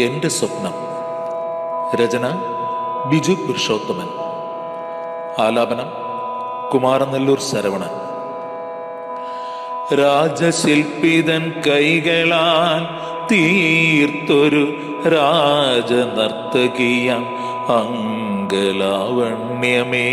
എന്റെ സ്വപ്നം രചന ബിജു പുരുഷോത്തമൻ ആലാപനം കുമാരനെല്ലൂർ ശരവണൻ രാജശില്പിതൻ കൈകളാൽ തീർത്തൊരു രാജനർത്തകിയം അങ്കലാവണ്യമേ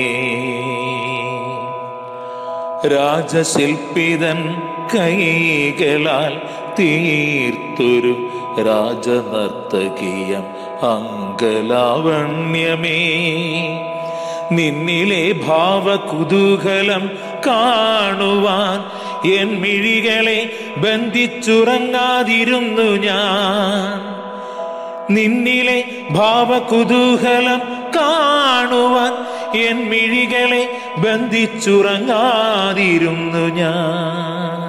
രാജശില്പിതൻ കൈകളാൽ തീർത്തൊരു രാജനർത്തകീയം അങ്കലാവണ്യമേ നിന്നിലെ ഭാവകുതൂഹലം കാണുവാൻ എൻ മിഴികളെ ബന്ധിച്ചുറങ്ങാതിരുന്നു ഞാൻ നിന്നിലെ ഭാവകുതൂഹലം കാണുവാൻ എൻ മിഴികളെ ബന്ധിച്ചുറങ്ങാതിരുന്നു ഞാൻ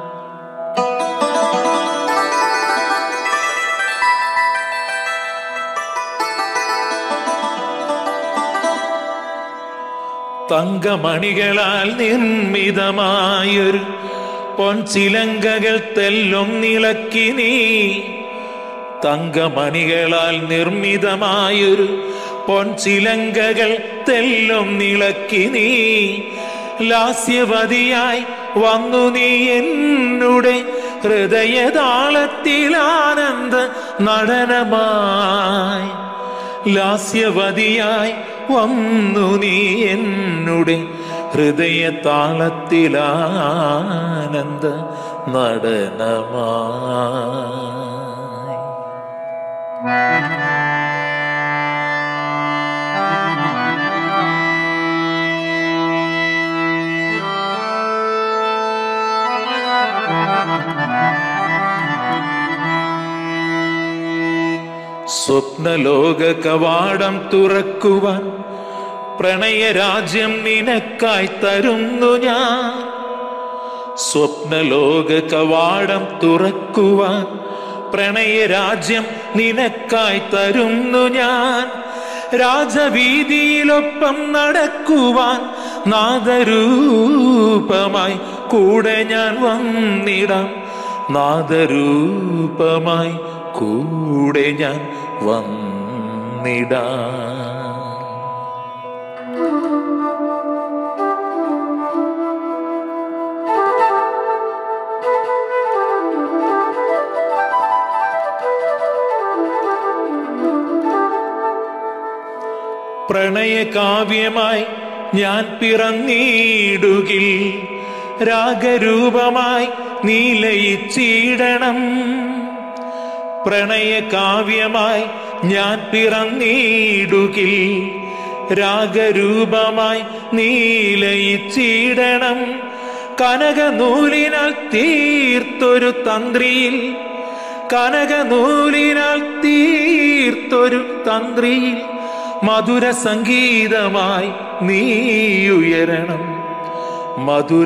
തങ്കമണികളാൽ നിർമ്മിതമായൊരു പൊൻചിലങ്കകൾ തെല്ലും നിളക്കി നീ തങ്കമണികളാൽ നിർമ്മിതമായൊരു പൊൻചിലങ്കകൾ തെല്ലും നിളക്കി നീ ലാസ്യവതിയായി വന്നു നീ എന്നുടെ ഹൃദയതാളത്തിൽ ആനന്ദ നടനമായി ലാസ്യവതിയായി വന്നു നീ എന്നുടെ ഹൃദയ താളത്തിലാനന്ദ നടനമായി സ്വപ്നലോക കവാടം തുറക്കുവാൻ പ്രണയരാജ്യം നിനക്കായി തരുന്നു ഞാൻ സ്വപ്നലോക കവാടം തുറക്കുവാൻ പ്രണയരാജ്യം നിനക്കായി തരുന്നു ഞാൻ രാജവീതിയിലൊപ്പം നടക്കുവാൻ നാദരൂപമായി കൂടെ ഞാൻ വന്നിടാം നാദരൂപമായി കൂടെ ഞാൻ വന്നിടാം പ്രണയകാവ്യമായി ഞാൻ പിറന്നീടുകിൽ രാഗരൂപമായി നീ ലയിച്ചിടണം പ്രണയകാവ്യമായി ഞാൻ പിറന്നീടുകിൽ രാഗരൂപമായി നീ ലയിച്ചിടണം കനകനൂലിനാൽ തീർത്തൊരു തന്ത്രിയിൽ കനകനൂലിനാൽ തീർത്തൊരു തന്ത്രിയിൽ മധുര സംഗീതമായി നീ ഉയരണം മധുര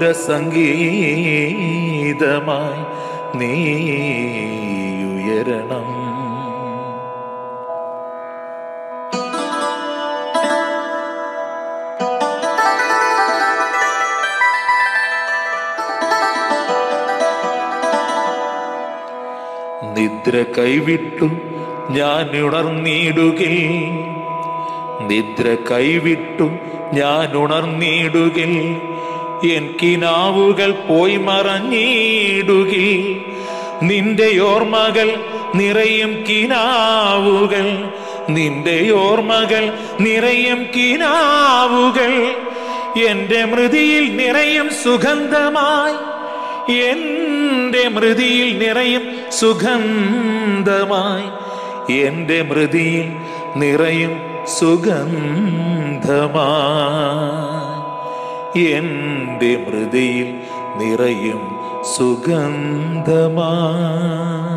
സംഗീതമായി നീ ഉയരണം നിദ്ര കൈവിട്ടു ഞാൻ ഉണർന്നിടുകിൽ നിദ്ര കൈവിട്ടു ഞാൻ ഉണർന്നിടുകിൽ എൻ കിനാവുകൾ പോയി മറഞ്ഞിടുകിൽ നിന്റെ ഓർമ്മകൾ നിറയും കിനാവുകൾ നിന്റെ ഓർമ്മകൾ നിറയും കിനാവുകൾ എന്റെ മൃതിയിൽ നിറയും സുഗന്ധമായി എന്റെ മൃതിയിൽ നിറയും സുഗന്ധമായി എന്റെ മൃതിയിൽ നിറയും സുഗന്ധമായി എന്റെ മൃതിയിൽ നിറയും സുഗന്ധമായി